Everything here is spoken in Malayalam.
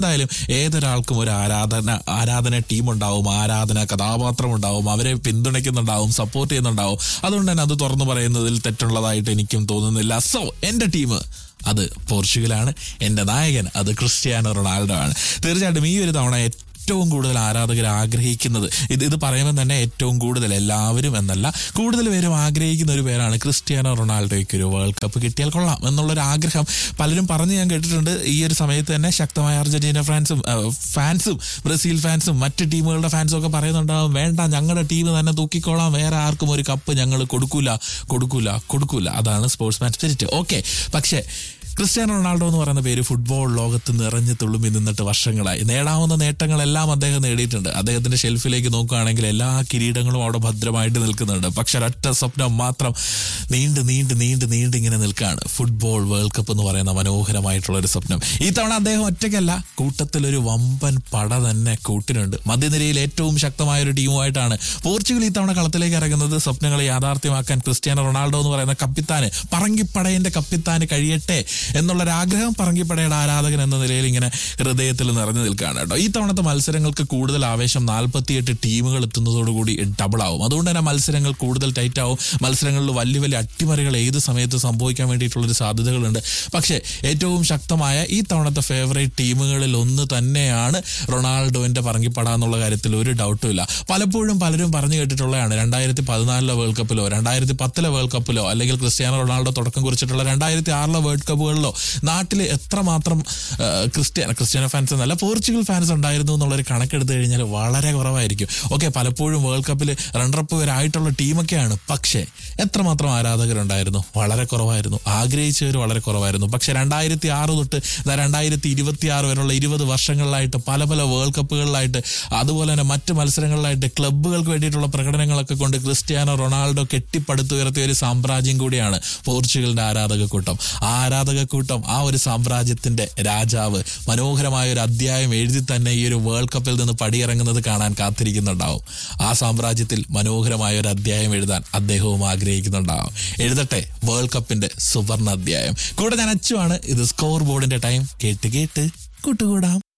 എന്തായാലും ഏതൊരാൾക്കും ഒരു ആരാധന ആരാധന ടീം ഉണ്ടാവും ആരാധന കഥാപാത്രം ഉണ്ടാവും അവരെ പിന്തുണയ്ക്കുന്നുണ്ടാവും സപ്പോർട്ട് ചെയ്യുന്നുണ്ടാവും അതുകൊണ്ട് തന്നെ അത് തുറന്നു പറയുന്നതിൽ തെറ്റുള്ളതായിട്ട് എനിക്കും തോന്നുന്നില്ല സോ എന്റെ ടീം അത് പോർച്ചുഗലാണ് എന്റെ നായകൻ അത് ക്രിസ്ത്യാനോ റൊണാൾഡോ ആണ് തീർച്ചയായിട്ടും ഈ ഒരു തവണ ഏറ്റവും കൂടുതൽ ആരാധകർ ആഗ്രഹിക്കുന്നത് ഇത് ഇത് പറയുമ്പോൾ തന്നെ ഏറ്റവും കൂടുതൽ എല്ലാവരും എന്നല്ല കൂടുതൽ പേരും ആഗ്രഹിക്കുന്ന ഒരു പേരാണ് ക്രിസ്ത്യാനോ റൊണാൾഡോയ്ക്ക് ഒരു വേൾഡ് കപ്പ് കിട്ടിയാൽ കൊള്ളാം എന്നുള്ളൊരു ആഗ്രഹം പലരും പറഞ്ഞ് ഞാൻ കേട്ടിട്ടുണ്ട് ഈ ഒരു സമയത്ത് തന്നെ ശക്തമായ അർജന്റീന ഫാൻസും ഏഹ്, ഫാൻസും ബ്രസീൽ ഫാൻസും മറ്റ് ടീമുകളുടെ ഫാൻസും ഒക്കെ പറയുന്നുണ്ടാവും വേണ്ട ഞങ്ങളുടെ ടീം തന്നെ തൂക്കിക്കോളാം വേറെ ആർക്കും ഒരു കപ്പ് ഞങ്ങൾ കൊടുക്കൂല കൊടുക്കൂല കൊടുക്കൂല അതാണ് സ്പോർട്സ്മാൻ സ്പിരിറ്റ് ഓക്കെ പക്ഷേ ക്രിസ്ത്യാനോ റൊണാൾഡോ എന്ന് പറയുന്ന പേര് ഫുട്ബോൾ ലോകത്ത് നിറഞ്ഞു തുളുമ്പി നിന്നിട്ട് വർഷങ്ങളായി നേടാവുന്ന നേട്ടങ്ങളെല്ലാം അദ്ദേഹം നേടിയിട്ടുണ്ട് അദ്ദേഹത്തിന്റെ ഷെൽഫിലേക്ക് നോക്കുകയാണെങ്കിൽ എല്ലാ കിരീടങ്ങളും അവിടെ ഭദ്രമായിട്ട് നിൽക്കുന്നുണ്ട് പക്ഷെ ഒരൊറ്റ സ്വപ്നം മാത്രം നീണ്ട് നീണ്ട് നീണ്ട് നീണ്ട് ഇങ്ങനെ നിൽക്കുകയാണ് ഫുട്ബോൾ വേൾഡ് കപ്പ് എന്ന് പറയുന്ന മനോഹരമായിട്ടുള്ള ഒരു സ്വപ്നം ഈ തവണ അദ്ദേഹം ഒറ്റയ്ക്കല്ല കൂട്ടത്തിലൊരു വമ്പൻ പട തന്നെ കൂട്ടിനുണ്ട് മധ്യനിരയിൽ ഏറ്റവും ശക്തമായ ഒരു ടീമുമായിട്ടാണ് പോർച്ചുഗൽ ഈ തവണ കളത്തിലേക്ക് ഇറങ്ങുന്നത് സ്വപ്നങ്ങളെ യാഥാർത്ഥ്യമാക്കാൻ ക്രിസ്ത്യാനോ റൊണാൾഡോ എന്ന് പറയുന്ന കപ്പിത്താന് പറങ്കിപ്പടയന്റെ കപ്പിത്താന് കഴിയട്ടെ എന്നുള്ളൊരു ആഗ്രഹം പറങ്കിപ്പടയുടെ ആരാധകൻ എന്ന നിലയിൽ ഇങ്ങനെ ഹൃദയത്തിൽ നിറഞ്ഞു നിൽക്കുകയാണ് കേട്ടോ ഈ തവണത്തെ മത്സരങ്ങൾക്ക് കൂടുതൽ ആവേശം നാൽപ്പത്തിയെട്ട് ടീമുകൾ എത്തുന്നതോടുകൂടി ഡബിൾ ആവും അതുകൊണ്ട് തന്നെ മത്സരങ്ങൾ കൂടുതൽ ടൈറ്റ് ആവും മത്സരങ്ങളിൽ വലിയ വലിയ അട്ടിമറികൾ ഏത് സമയത്ത് സംഭവിക്കാൻ വേണ്ടിയിട്ടുള്ളൊരു സാധ്യതകളുണ്ട് പക്ഷേ ഏറ്റവും ശക്തമായ ഈ തവണത്തെ ഫേവറേറ്റ് ടീമുകളിൽ ഒന്ന് തന്നെയാണ് റൊണാൾഡോന്റെ പറങ്കിപ്പട എന്നുള്ള കാര്യത്തിൽ ഒരു ഡൗട്ടും ഇല്ല പലപ്പോഴും പലരും പറഞ്ഞു കേട്ടിട്ടുള്ളതാണ് രണ്ടായിരത്തി പതിനാലിലെ വേൾഡ് കപ്പിലോ രണ്ടായിരത്തി പത്തിലെ വേൾഡ് കപ്പിലോ അല്ലെങ്കിൽ ക്രിസ്ത്യാനോ റൊണാൾഡോ തുടക്കം കുറിച്ചിട്ടുള്ള രണ്ടായിരത്തി ആറിലെ വേൾഡ് കപ്പുകളിലോ നാട്ടിൽ എത്രമാത്രം ആ, ക്രിസ്ത്യാനോ ക്രിസ്ത്യാനോ ഫാൻസ് എന്നല്ല പോർച്ചുഗൽ ഫാൻസ് ഉണ്ടായിരുന്നു എന്നുള്ളൊരു കണക്കെടുത്ത് കഴിഞ്ഞാൽ വളരെ കുറവായിരിക്കും ഓക്കെ പലപ്പോഴും വേൾഡ് കപ്പിൽ റണ്ണറപ്പ് വരെ ആയിട്ടുള്ള ടീമൊക്കെയാണ് പക്ഷേ എത്രമാത്രം ആരാധകരുണ്ടായിരുന്നു വളരെ കുറവായിരുന്നു ആഗ്രഹിച്ചവർ വളരെ കുറവായിരുന്നു പക്ഷെ രണ്ടായിരത്തി ആറ് തൊട്ട് ദാ രണ്ടായിരത്തി ഇരുപത്തി ആറ് വരെയുള്ള ഇരുപത് വർഷങ്ങളിലായിട്ട് പല പല വേൾഡ് കപ്പുകളിലായിട്ട് അതുപോലെ തന്നെ മറ്റ് മത്സരങ്ങളിലായിട്ട് ക്ലബ്ബുകൾക്ക് വേണ്ടിയിട്ടുള്ള പ്രകടനങ്ങളൊക്കെ കൊണ്ട് ക്രിസ്ത്യാനോ റൊണാൾഡോ കെട്ടിപ്പടുത്തുയർത്തിയ ഒരു സാമ്രാജ്യം കൂടിയാണ് പോർച്ചുഗലിന്റെ ആരാധക കൂട്ടം ആ ആരാധക കൂട്ടം ആ ഒരു സാമ്രാജ്യത്തിന്റെ രാജാവ് മനോഹരമായ ഒരു അധ്യായം എഴുതി തന്നെ ഈ ഒരു വേൾഡ് കപ്പിൽ നിന്ന് പടിയിറങ്ങുന്നത് കാണാൻ കാത്തിരിക്കുന്നുണ്ടാവും ആ സാമ്രാജ്യത്തിൽ മനോഹരമായ ഒരു അധ്യായം എഴുതാൻ അദ്ദേഹവും ആഗ്രഹിക്കുന്നുണ്ടാവും എഴുതട്ടെ വേൾഡ് കപ്പിന്റെ സുവർണ അധ്യായം കൂടെ ഞാൻ അച്ചുവാണ് ഇത് സ്കോർ ബോർഡിന്റെ ടൈം കേട്ട് കേട്ട് കൂട്ടുകൂടാം